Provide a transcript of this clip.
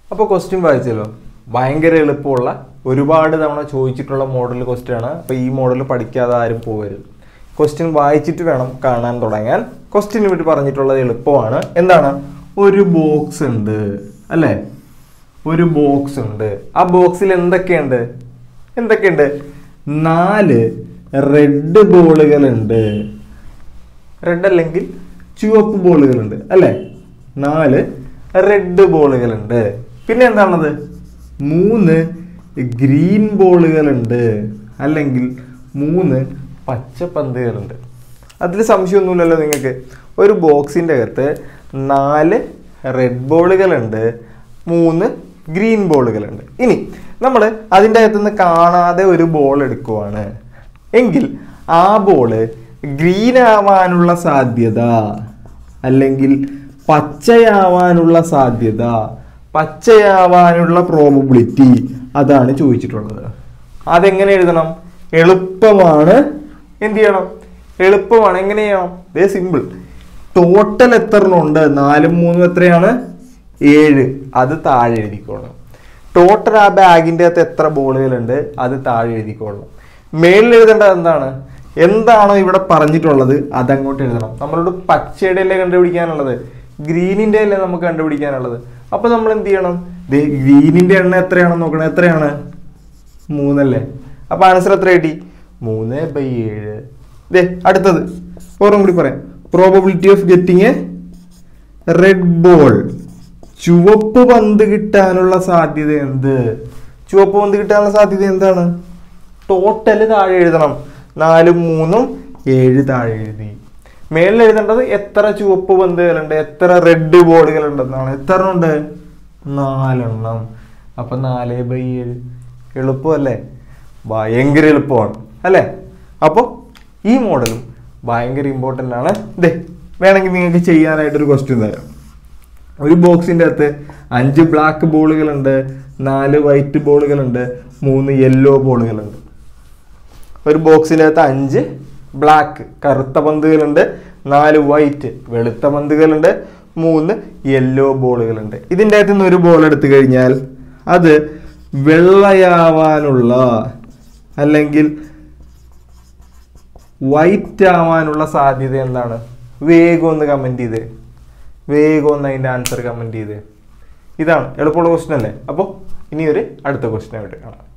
അപ്പോൾ ക്വസ്റ്റ്യൻ വായിച്ചല്ലോ ഭയങ്കര എളുപ്പമുള്ള ഒരുപാട് തവണ ചോദിച്ചിട്ടുള്ള മോഡൽ ക്വസ്റ്റ്യൻ ആണ് അപ്പോൾ ഈ മോഡൽ പഠിക്കാതെ ആരും പോകരുത് ക്വസ്റ്റ്യൻ വായിച്ചിട്ട് വേണം കാണാൻ തുടങ്ങാൻ ക്വസ്റ്റ്യന് വേണ്ടി പറഞ്ഞിട്ടുള്ളത് എളുപ്പമാണ് എന്താണ് ഒരു ബോക്സ് ഉണ്ട് അല്ലേ ഒരു ബോക്സ് ഉണ്ട് ആ ബോക്സിൽ എന്തൊക്കെയുണ്ട് എന്തൊക്കെയുണ്ട് നാല് റെഡ് ബോളുകളുണ്ട് റെഡ് അല്ലെങ്കിൽ ചുവപ്പ് ബോളുകളുണ്ട് അല്ലേ നാല് റെഡ് ബോളുകളുണ്ട് പിന്നെ എന്താണത് മൂന്ന് ഗ്രീൻ ബോളുകളുണ്ട് അല്ലെങ്കിൽ മൂന്ന് പച്ചപ്പന്തുകളുണ്ട് അതിൽ സംശയമൊന്നുമില്ലല്ലോ നിങ്ങൾക്ക് ഒരു ബോക്സിൻ്റെ അകത്ത് നാല് റെഡ് ബോളുകളുണ്ട് മൂന്ന് ഗ്രീൻ ബോളുകളുണ്ട് ഇനി നമ്മൾ അതിൻ്റെ അകത്തുനിന്ന് കാണാതെ ഒരു ബോൾ എടുക്കുവാണ് എങ്കിൽ ആ ബോള് ഗ്രീൻ ആവാനുള്ള സാധ്യത അല്ലെങ്കിൽ പച്ചയാവാനുള്ള സാധ്യത പച്ചയാവാനുള്ള പ്രോബബിലിറ്റി അതാണ് ചോദിച്ചിട്ടുള്ളത് അതെങ്ങനെ എഴുതണം എളുപ്പമാണ് എന്ത് ചെയ്യണം എളുപ്പമാണ് എങ്ങനെ ചെയ്യണം ഇതേ സിമ്പിൾ ടോട്ടൽ എത്ര ഉണ്ട് നാലും മൂന്നും എത്രയാണ് ഏഴ് അത് താഴെ എഴുതിക്കോളണം ടോട്ടൽ ആ ബാഗിൻ്റെ അകത്ത് എത്ര ബോളുകളുണ്ട് അത് താഴെ എഴുതിക്കോളണം മേളിൽ എഴുതേണ്ടത് എന്താണ് എന്താണോ ഇവിടെ പറഞ്ഞിട്ടുള്ളത് അതങ്ങോട്ട് എഴുതണം നമ്മളോട് പച്ചയുടെ അല്ലേ കണ്ടുപിടിക്കാനുള്ളത് ഗ്രീനിന്റെ അല്ലേ നമുക്ക് കണ്ടുപിടിക്കാനുള്ളത് അപ്പൊ നമ്മൾ എന്ത് ചെയ്യണം ദേ ഗ്രീനിന്റെ എണ്ണ എത്രയാണെന്ന് നോക്കണം എത്രയാണ് മൂന്നല്ലേ അപ്പൊ ആൻസർ എത്ര കിട്ടി മൂന്ന് ബൈ ഏഴ് ദേ അടുത്തത് ഓർമ്മ കൂടി പറയാം probability of getting a red ball ചുവപ്പ് പന്ത് കിട്ടാനുള്ള സാധ്യത എന്ത് ചുവപ്പ് പന്ത് കിട്ടാനുള്ള സാധ്യത എന്താണ് ടോട്ടൽ താഴെ എഴുതണം നാലും മൂന്നും ഏഴ് താഴെ എഴുതി മേളിൽ എഴുതേണ്ടത് എത്ര ചുവപ്പ് പന്തുകളുണ്ട് എത്ര റെഡ് ബോളുകളുണ്ടെന്നാണ് എത്ര ഉണ്ട് നാലെണ്ണം അപ്പൊ നാല് ബൈ ഏഴ് എളുപ്പമല്ലേ ഭയങ്കര എളുപ്പമാണ് അല്ലേ അപ്പോൾ ഈ മോഡലും ഭയങ്കര ഇമ്പോർട്ടൻ്റ് ആണ് ഇതേ വേണമെങ്കിൽ നിങ്ങൾക്ക് ചെയ്യാനായിട്ടൊരു ക്വസ്റ്റ്യൻ തരാം ഒരു ബോക്സിൻ്റെ അകത്ത് അഞ്ച് ബ്ലാക്ക് ബോളുകളുണ്ട് നാല് വൈറ്റ് ബോളുകളുണ്ട് മൂന്ന് യെല്ലോ ബോളുകളുണ്ട് ഒരു ബോക്സിൻ്റെ അകത്ത് അഞ്ച് ബ്ലാക്ക് കറുത്ത പന്തുകളുണ്ട് നാല് വൈറ്റ് വെളുത്ത പന്തുകളുണ്ട് മൂന്ന് യെല്ലോ ബോളുകളുണ്ട് ഇതിൻ്റെ അകത്ത് നിന്ന് ഒരു ബോൾ എടുത്തു കഴിഞ്ഞാൽ അത് വെള്ളയാവാനുള്ള അല്ലെങ്കിൽ വൈറ്റ് ആവാനുള്ള സാധ്യത എന്താണ് വേഗം ഒന്ന് കമൻറ്റ് ചെയ്തേ വേഗം ഒന്ന് അതിൻ്റെ ആൻസർ കമൻറ്റ് ചെയ്തേ ഇതാണ് എളുപ്പമുള്ള ക്വസ്റ്റ്യൻ അല്ലേ അപ്പോൾ ഇനി ഒരു അടുത്ത ക്വസ്റ്റ്യൻ ആയിട്ട് കാണാം